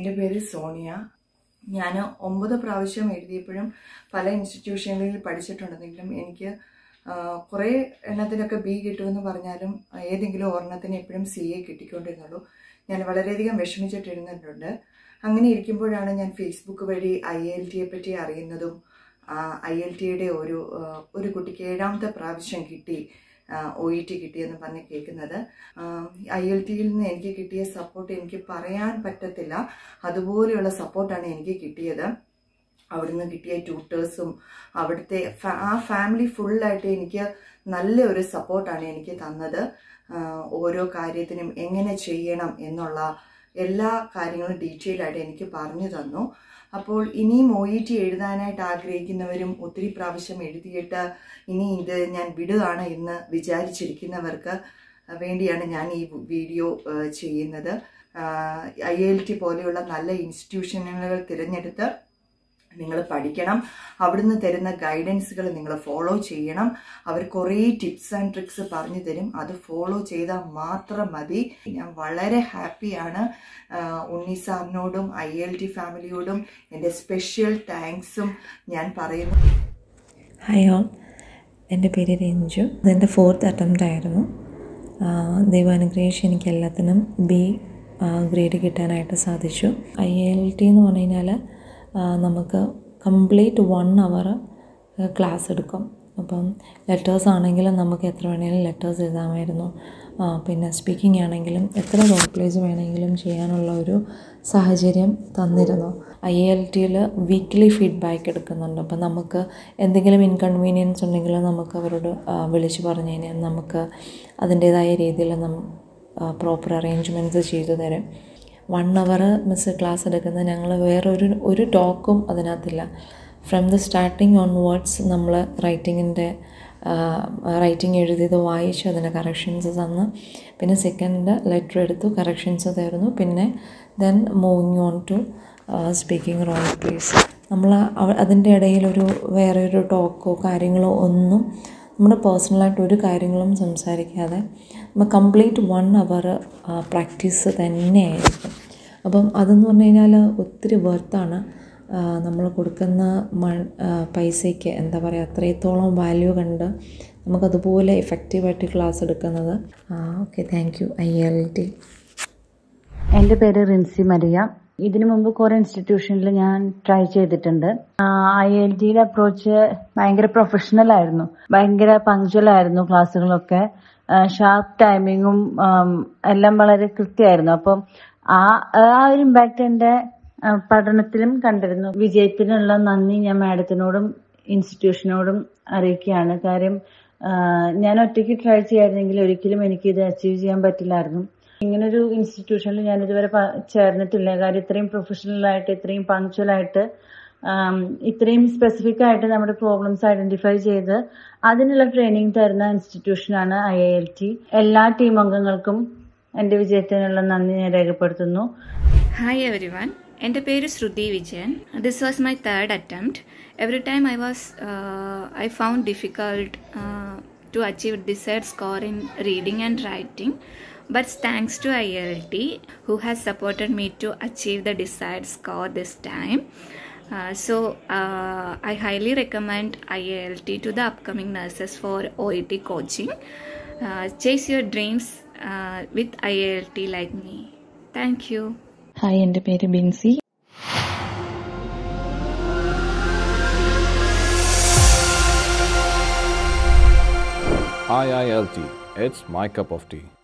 എൻ്റെ പേര് സോണിയ ഞാൻ ഒമ്പത് പ്രാവശ്യം എഴുതിയപ്പോഴും പല ഇൻസ്റ്റിറ്റ്യൂഷനുകളിൽ പഠിച്ചിട്ടുണ്ടെങ്കിലും എനിക്ക് ആ, കുറേ എണ്ണത്തിനൊക്കെ ബി കിട്ടുമെന്ന് പറഞ്ഞാലും ഏതെങ്കിലും ഒരെണ്ണത്തിന് എപ്പോഴും സി എ കിട്ടിക്കൊണ്ടിരുന്നുള്ളൂ ഞാൻ വളരെയധികം വിഷമിച്ചിട്ടിരുന്നിട്ടുണ്ട് അങ്ങനെ ഇരിക്കുമ്പോഴാണ് ഞാൻ ഫേസ്ബുക്ക് വഴി ഐ എൽ ടിയെ പറ്റി അറിയുന്നതും ഐ എൽ ടിയുടെ ഒരു ആ, ഒരു കുട്ടിക്ക് ഏഴാമത്തെ പ്രാവശ്യം കിട്ടി ഒ ഇ ടി കിട്ടിയെന്ന് പറഞ്ഞ് കേൾക്കുന്നത് ഐ എൽ ടിയിൽ നിന്ന് എനിക്ക് കിട്ടിയ സപ്പോർട്ട് എനിക്ക് പറയാൻ പറ്റത്തില്ല അതുപോലെയുള്ള സപ്പോർട്ടാണ് എനിക്ക് കിട്ടിയത് അവിടുന്ന് കിട്ടിയ ട്യൂട്ടേഴ്സും അവിടുത്തെ ഫാ- ആ ഫാമിലി ഫുള്ളായിട്ട് എനിക്ക് നല്ല ഒരു സപ്പോർട്ടാണ് എനിക്ക് തന്നത് ആ, ഓരോ കാര്യത്തിനും എങ്ങനെ ചെയ്യണം എന്നുള്ള എല്ലാ കാര്യങ്ങളും ഡീറ്റെയിൽ ആയിട്ട് എനിക്ക് പറഞ്ഞു തന്നു അപ്പോൾ ഇനിയും ഒ ഇ ടി എഴുതാനായിട്ട് ആഗ്രഹിക്കുന്നവരും ഒത്തിരി പ്രാവശ്യം എഴുതിയിട്ട് ഇനി ഇത് ഞാൻ വിടുകയാണ് എന്ന് വിചാരിച്ചിരിക്കുന്നവർക്ക് വേണ്ടിയാണ് ഞാൻ ഈ വീഡിയോ ആ, ചെയ്യുന്നത് ഐ എൽ ടി പോലെയുള്ള നല്ല ഇൻസ്റ്റിറ്റ്യൂഷനുകൾ തിരഞ്ഞെടുത്ത് നിങ്ങൾ പഠിക്കണം അവിടുന്ന് തരുന്ന ഗൈഡൻസുകൾ നിങ്ങൾ ഫോളോ ചെയ്യണം അവർ കുറേ ടിപ്സ് ആൻഡ് ട്രിക്സ് പറഞ്ഞു തരും അത് ഫോളോ ചെയ്താൽ മാത്രം മതി ഞാൻ വളരെ ഹാപ്പിയാണ് ഉണ്ണി സാറിനോടും ഐ എൽ ടി ഫാമിലിയോടും എൻ്റെ സ്പെഷ്യൽ താങ്ക്സും ഞാൻ പറയുന്നു ഹായ് ഓൾ എൻ്റെ പേര് രഞ്ജു ഇതെൻ്റെ ഫോർത്ത് അറ്റംപ്റ്റ് ആയിരുന്നു ദൈവാനുഗ്രഹിച്ച് എനിക്ക് എല്ലാത്തിനും ബി ഗ്രേഡ് കിട്ടാനായിട്ട് സാധിച്ചു ഐ എൽ ടി എന്ന് പറഞ്ഞു കഴിഞ്ഞാൽ നമുക്ക് കംപ്ലീറ്റ് വൺ അവർ ക്ലാസ് എടുക്കും അപ്പം ലെറ്റേഴ്സ് ആണെങ്കിലും നമുക്ക് എത്ര വേണമെങ്കിലും ലെറ്റേഴ്സ് എഴുതാമായിരുന്നു ആ, പിന്നെ സ്പീക്കിംഗ് ആണെങ്കിലും എത്ര റോൾ പ്ലേസ് വേണമെങ്കിലും ചെയ്യാനുള്ള ഒരു സാഹചര്യം തന്നിരുന്നു ഐ എൽ ടിയിൽ വീക്ക്ലി ഫീഡ്ബാക്ക് എടുക്കുന്നുണ്ട് അപ്പം നമുക്ക് എന്തെങ്കിലും ഇൻകൺവീനിയൻസ് ഉണ്ടെങ്കിൽ നമുക്ക് അവരോട് ആ, വിളിച്ച് പറഞ്ഞു കഴിഞ്ഞാൽ നമുക്ക് അതിൻ്റേതായ രീതിയിൽ നം പ്രോപ്പർ അറേഞ്ച്മെൻറ്റ്സ് ചെയ്തു തരും വൺ അവർ മിസ് ക്ലാസ് എടുക്കുന്നത് ഞങ്ങൾ വേറൊരു ഒരു ടോക്കും അതിനകത്തില്ല ഫ്രം ദ സ്റ്റാർട്ടിങ് ഓൺവേർഡ്സ് നമ്മൾ റൈറ്റിങ്ങിൻ്റെ റൈറ്റിംഗ് എഴുതിയത് വായിച്ചു അതിൻ്റെ കറക്ഷൻസ് തന്ന് പിന്നെ സെക്കൻഡ് ലെറ്റർ എടുത്തു കറക്ഷൻസ് തരുന്നു പിന്നെ then moving on to speaking role please നമ്മൾ അവ- അതിൻ്റെ ഇടയിൽ ഒരു വേറെ ഒരു ടോക്കോ കാര്യങ്ങളോ ഒന്നും നമ്മുടെ പേഴ്സണലായിട്ട് ഒരു കാര്യങ്ങളും സംസാരിക്കാതെ നമ്മൾ കംപ്ലീറ്റ് വൺ അവർ പ്രാക്ടീസ് തന്നെയായിരിക്കും അപ്പം അതെന്ന് പറഞ്ഞു കഴിഞ്ഞാൽ ഒത്തിരി വർത്താണ് നമ്മൾ കൊടുക്കുന്ന മൺ ആ, പൈസയ്ക്ക് എന്താ പറയുക അത്രത്തോളം വാല്യൂ കണ്ട് നമുക്കതുപോലെ എഫക്റ്റീവായിട്ട് ക്ലാസ് എടുക്കുന്നത് okay thank you I L T എൻ്റെ പേര് റിൻസി മരിയ ഇതിനു മുമ്പ് കുറെ ഇൻസ്റ്റിറ്റ്യൂഷനിൽ ഞാൻ ട്രൈ ചെയ്തിട്ടുണ്ട് ഐ എൽ ടിയുടെ അപ്രോച്ച് ഭയങ്കര പ്രൊഫഷണൽ ആയിരുന്നു ഭയങ്കര പങ്ക്ച്വൽ ആയിരുന്നു ക്ലാസ്സുകളൊക്കെ ഷാർപ്പ് ടൈമിങ്ങും എല്ലാം വളരെ കൃത്യമായിരുന്നു അപ്പം ആ ആ ഒരു ഇമ്പാക്ട് എൻ്റെ ആ, പഠനത്തിലും കണ്ടിരുന്നു വിജയത്തിനുള്ള നന്ദി ഞാൻ മാഡത്തിനോടും ഇൻസ്റ്റിറ്റ്യൂഷനോടും അറിയിക്കുകയാണ് കാര്യം ആ, ഞാൻ ഒറ്റയ്ക്ക് ട്രൈ ചെയ്യായിരുന്നെങ്കിൽ ഒരിക്കലും എനിക്ക് ഇത് അച്ചീവ് ചെയ്യാൻ പറ്റില്ലായിരുന്നു ഇങ്ങനൊരു ഇൻസ്റ്റിറ്റ്യൂഷനിൽ ഞാൻ ഇതുവരെ പ- ചേർന്നിട്ടില്ല കാര്യം ഇത്രയും പ്രൊഫഷണൽ ആയിട്ട് ഇത്രയും പങ്ക്ച്വൽ ആയിട്ട് ആം, ഇത്രയും സ്പെസിഫിക് ആയിട്ട് നമ്മുടെ പ്രോബ്ലംസ് ഐഡന്റിഫൈ ചെയ്ത് അതിനുള്ള ട്രെയിനിങ് തരുന്ന ഇൻസ്റ്റിറ്റ്യൂഷനാണ് ഐ ഐ എൽ ടി എല്ലാ ടീം അംഗങ്ങൾക്കും എന്റെ വിജയത്തിനുള്ള നന്ദി ഞാൻ രേഖപ്പെടുത്തുന്നു ഹായ് എവരി വൺ എൻ്റെ പേര് Shruthi Vijayan this was my third attempt every time I was I found difficult to achieve decide score in reading and writing but thanks to I L T who has supported me to achieve the decide score this time Uh, so uh, I highly recommend IALT to the upcoming nurses for OET coaching. Uh, chase your dreams uh, with IALT like me. Thank you. Hi എൻ്റെ പേര് Binsi IILT. It's my cup of tea.